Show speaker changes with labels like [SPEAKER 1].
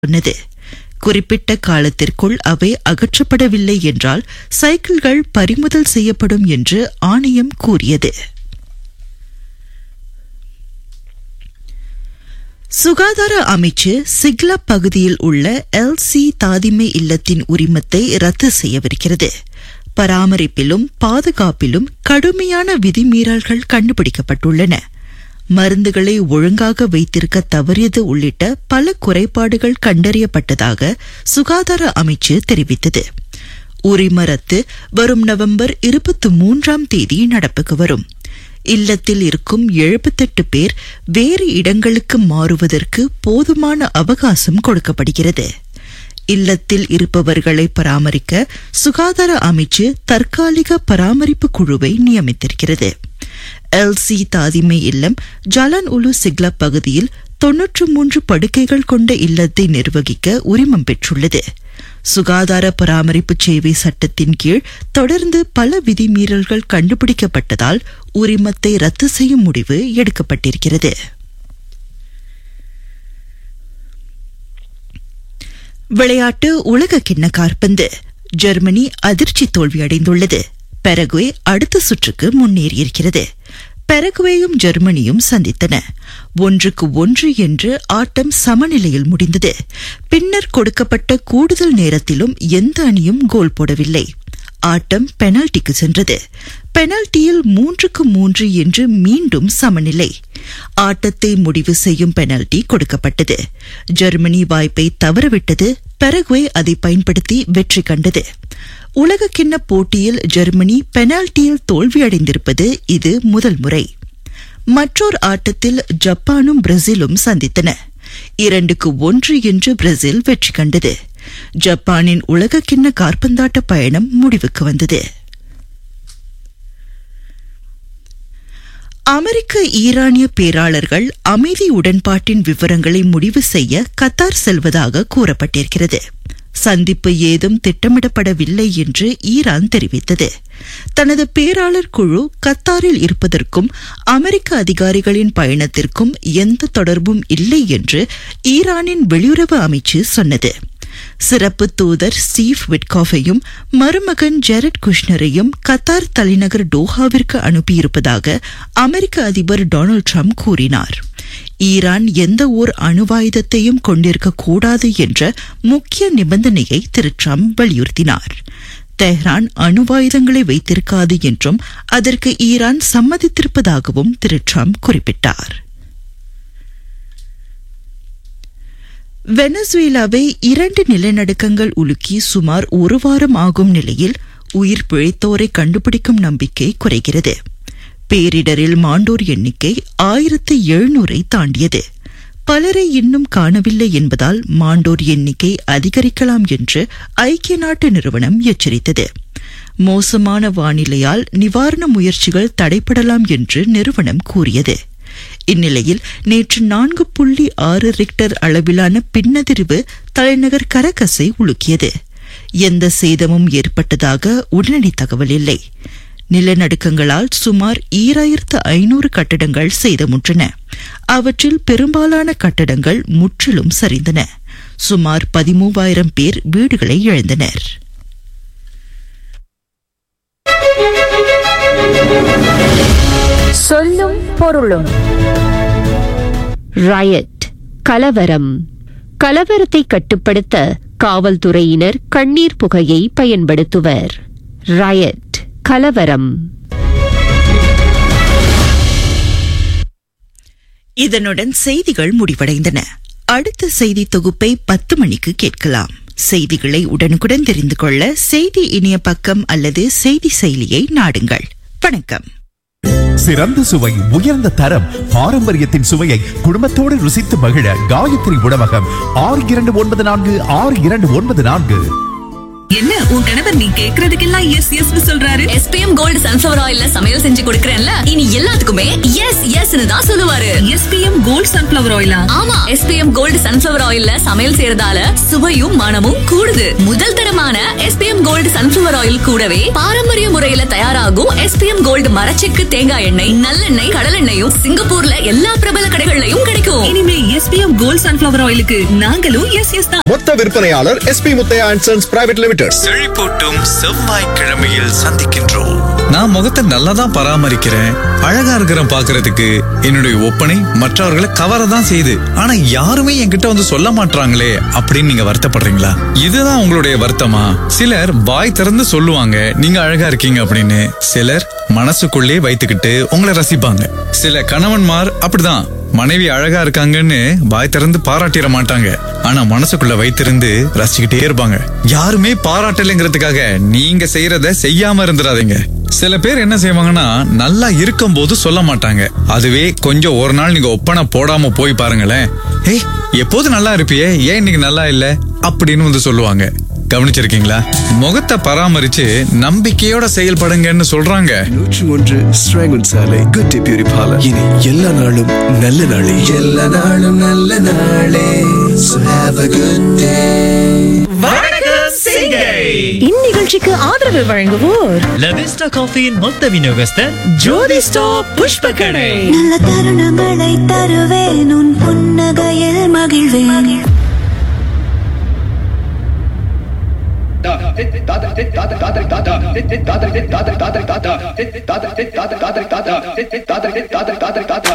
[SPEAKER 1] சொன்னது குறிப்பிட்ட காலத்திற்குள் அவை அகற்றப்படவில்லை என்றால் சைக்கிள்கள் பறிமுதல் செய்யப்படும் என்று ஆணையம் கூறியது சுகாதார அமைச்சு சிக்லா பகுதியில் உள்ள எல்சி தாதிமை இல்லத்தின் உரிமத்தை ரத்து செய்யவிருக்கிறது பராமரிப்பிலும் பாதுகாப்பிலும் கடுமையான விதிமீறல்கள் கண்டுபிடிக்கப்பட்டுள்ளன மருந்துகளை ஒழுங்காக வைத்திருக்க தவறியது உள்ளிட்ட பல குறைபாடுகள் கண்டறியப்பட்டதாக சுகாதார அமைச்சு தெரிவித்தது உரிம ரத்து வரும் நவம்பர் இருபத்தி மூன்றாம் தேதி நடப்புக்கு வரும் இல்லத்தில் இருக்கும் எழுபத்தெட்டு பேர் வேறு இடங்களுக்கு மாறுவதற்கு போதுமான அவகாசம் கொடுக்கப்படுகிறது இல்லத்தில் இருப்பவர்களை பராமரிக்க சுகாதார அமைச்சு தற்காலிக பராமரிப்பு குழுவை நியமித்திருக்கிறது எல்சி தாதிமை இல்லம் ஜலன் உலு சிக்லா பகுதியில் தொன்னூற்று மூன்று படுக்கைகள் கொண்ட இல்லத்தை நிர்வகிக்க உரிமம் பெற்றுள்ளது சுகாதார பராமரிப்பு சேவை சட்டத்தின் கீழ் தொடர்ந்து பல விதிமீறல்கள் கண்டுபிடிக்கப்பட்டதால் உரிமத்தை ரத்து செய்யும் முடிவு எடுக்கப்பட்டிருக்கிறது விளையாட்டு உலக கிண்ண காற்பந்து ஜெர்மனி அதிர்ச்சி தோல்வியடைந்துள்ளது பெரகுவே அடுத்த சுற்றுக்கு முன்னேறியிருக்கிறது பெரகுவேயும் ஜெர்மனியும் சந்தித்தன ஒன்றுக்கு ஒன்று என்று ஆட்டம் சமநிலையில் முடிந்தது பின்னர் கொடுக்கப்பட்ட கூடுதல் நேரத்திலும் எந்த அணியும் கோல் போடவில்லை ஆட்டம் பெனல்டிக்கு சென்றது பெனல்டியில் மூன்றுக்கு மூன்று என்று மீண்டும் சமநிலை ஆட்டத்தை முடிவு செய்யும் பெனல்டி கொடுக்கப்பட்டது ஜெர்மனி வாய்ப்பை தவறவிட்டது பெரகுவே அதை பயன்படுத்தி வெற்றி கண்டது உலக கிண்ண போட்டியில் ஜெர்மனி பெனால்டியில் தோல்வியடைந்திருப்பது இது முதல் முறை மற்றொரு ஆட்டத்தில் ஜப்பானும் பிரேசிலும் சந்தித்தன இரண்டுக்கு ஒன்று என்று பிரேசில் வெற்றி கண்டது ஜப்பானின் உலக கிண்ண கார்பந்தாட்ட பயணம் முடிவுக்கு வந்தது அமெரிக்க ஈரானிய பேராளர்கள் அமைதி உடன்பாட்டின் விவரங்களை முடிவு செய்ய கத்தார் செல்வதாக கூறப்பட்டிருக்கிறது சந்திப்பு ஏதும் திட்டமிடப்படவில்லை என்று ஈரான் தெரிவித்தது தனது பேராளர் குழு கத்தாரில் இருப்பதற்கும் அமெரிக்க அதிகாரிகளின் பயணத்திற்கும் எந்த தொடர்பும் இல்லை என்று ஈரானின் வெளியுறவு அமைச்சு சொன்னது சிறப்பு தூதர் ஸ்டீவ் விட்காஃபையும் மருமகன் ஜெரட் குஷ்னரையும் கத்தார் தலைநகர் டோஹாவிற்கு அனுப்பியிருப்பதாக அமெரிக்க அதிபர் டொனால்டு ட்ரம்ப் கூறினார் ஈரான் எந்த ஓர் அணுவாயுதத்தையும் கொண்டிருக்க கூடாது என்ற முக்கிய நிபந்தனையை திரு ட்ரம்ப் வலியுறுத்தினார் தெஹ்ரான் அணுவாயுதங்களை வைத்திருக்காது என்றும் அதற்கு ஈரான் சம்மதித்திருப்பதாகவும் திரு ட்ரம்ப் குறிப்பிட்டார் வெனசுவேலாவை இரண்டு நிலநடுக்கங்கள் உலுக்கி சுமார் ஒரு வாரம் ஆகும் நிலையில் உயிர் பிழைத்தோரை கண்டுபிடிக்கும் நம்பிக்கை குறைகிறது பேரிடரில் மாண்டோர் எண்ணிக்கை ஆயிரத்து எழுநூறை தாண்டியது பலரை இன்னும் காணவில்லை என்பதால் மாண்டோர் எண்ணிக்கை அதிகரிக்கலாம் என்று ஐக்கிய நாட்டு நிறுவனம் எச்சரித்தது மோசமான வானிலையால் நிவாரண முயற்சிகள் தடைப்படலாம் என்று நிறுவனம் கூறியது இந்நிலையில் நேற்று நான்கு புள்ளி ஆறு ரிக்டர் அளவிலான பின்னதிர்வு தலைநகர் கரகஸை உலுக்கியது எந்த சேதமும் ஏற்பட்டதாக உடனடி தகவல் இல்லை நிலநடுக்கங்களால் சுமார் ஈராயிரத்து ஐநூறு கட்டடங்கள் சேதமுற்றன அவற்றில் பெரும்பாலான கட்டடங்கள் முற்றிலும் சரிந்தன சுமார் பதிமூவாயிரம் பேர் வீடுகளை இழந்தனர்
[SPEAKER 2] சொல்லும் பொருளும் ரயட் கலவரம் கலவரத்தை கட்டுப்படுத்த காவல்துறையினர் கண்ணீர் புகையை பயன்படுத்துவர் ரயட் கலவரம்
[SPEAKER 1] இதனுடன் செய்திகள் முடிவடைந்தன அடுத்த செய்தி தொகுப்பை பத்து மணிக்கு கேட்கலாம் செய்திகளை உடனுக்குடன் தெரிந்து கொள்ள செய்தி இணைய பக்கம் அல்லது செய்தி செயலியை நாடுங்கள் வணக்கம்
[SPEAKER 3] சிறந்த சுவை உயர்ந்த தரம் பாரம்பரியத்தின் சுவையை குடும்பத்தோடு ருசித்து மகிழ காயத்ரி உணவகம் ஆறு இரண்டு ஒன்பது நான்கு ஆறு இரண்டு ஒன்பது நான்கு
[SPEAKER 4] என்ன உன் கணவர் நீ கேக்குறதுக்கெல்லாம் எஸ் எஸ் சொல்றாரு
[SPEAKER 5] எஸ்பிஎம் கோல்டு சன்ஃபிளவர் ஆயில்ல சமையல் செஞ்சு கொடுக்கறேன்ல இனி எல்லாத்துக்குமே எஸ் எஸ்னு தான் சொல்லுவாரு
[SPEAKER 4] எஸ்பிஎம் கோல்ட் சன்ஃபிளவர் ஆயிலா
[SPEAKER 5] ஆமா எஸ்பிஎம் கோல்டு சன்ஃபிளவர் ஆயில்ல சமையல் செய்யறதால சுவையும் மனமும் கூடுது முதல் தரமான எஸ்பிஎம் கோல்டு சன்ஃபிளவர் ஆயில் கூடவே பாரம்பரிய முறையில தயாராகும் எஸ்பிஎம் கோல்டு மரச்செக்கு தேங்காய் எண்ணெய் நல்லெண்ணெய் கடலெண்ணெயும் சிங்கப்பூர்ல எல்லா பிரபல கடைகள்லயும் கிடைக்கும்
[SPEAKER 4] இனிமே எஸ்பிஎம் கோல்ட் சன்ஃபிளவர் ஆயிலுக்கு நாங்களும் எஸ் எஸ் தான்
[SPEAKER 6] மொத்த விற்பனையாளர் SP Muthiah and Sons Private Limited
[SPEAKER 7] செழிப்பூட்டும் செவ்வாய்க்கிழமையில் சந்திக்கின்றோம்
[SPEAKER 8] நான் முகத்தை நல்லா தான் பராமரிக்கிறேன் அழகா இருக்கிறேன் பாக்குறதுக்கு என்னுடைய ஒப்பனை மற்றவர்களை கவர தான் செய்யுது ஆனா யாருமே என்கிட்ட வந்து சொல்ல மாட்றாங்களே அப்படின்னு நீங்க வருத்தப்படுறீங்களா இதுதான் உங்களுடைய வருத்தமா சிலர் வாய் திறந்து சொல்லுவாங்க நீங்க அழகா இருக்கீங்க அப்படின்னு சிலர் மனசுக்குள்ளே வைத்துக்கிட்டு உங்களை ரசிப்பாங்க சில கணவன்மார் அப்படிதான் மனைவி அழகா இருக்காங்கன்னு வாய் திறந்து பாராட்டிட மாட்டாங்க ஆனா மனசுக்குள்ள வைத்திருந்து ரசிச்சுக்கிட்டே இருப்பாங்க யாருமே பாராட்டலைங்கிறதுக்காக நீங்க செய்யறத செய்யாம இருந்துடாதீங்க சில பேர் என்ன செய்வாங்கன்னா நல்லா இருக்கும் போது சொல்ல மாட்டாங்க அதுவே கொஞ்சம் ஒரு நாள் நீங்க ஒப்பனை போடாம போய் பாருங்களேன் ஏய் எப்போது நல்லா இருப்பியே ஏன் இன்னைக்கு நல்லா இல்ல அப்படின்னு வந்து சொல்லுவாங்க கவனிச்சிருக்கீங்களா முகத்தை பராமரிச்சு நம்பிக்கையோட செயல்படுங்கன்னு சொல்றாங்க
[SPEAKER 9] நூற்று ஒன்று ஸ்ராங்கன் சாலை குட்டி பியூரி பார்லர் இனி எல்லா நாளும் நல்ல நாளே எல்லா நாளும் நல்ல நாளே So have a good day.
[SPEAKER 10] இந்நிகழ்ச்சிக்கு ஆதரவு வழங்குவோர்
[SPEAKER 11] லவிஸ்டா காஃபியின் மொத்த விநியோகஸ்தர் ஜோதி ஸ்டாப் புஷ்ப கடை
[SPEAKER 12] நல்ல தருணங்களை தருவேன் உன் புன்னகையில் மகிழ்வேன்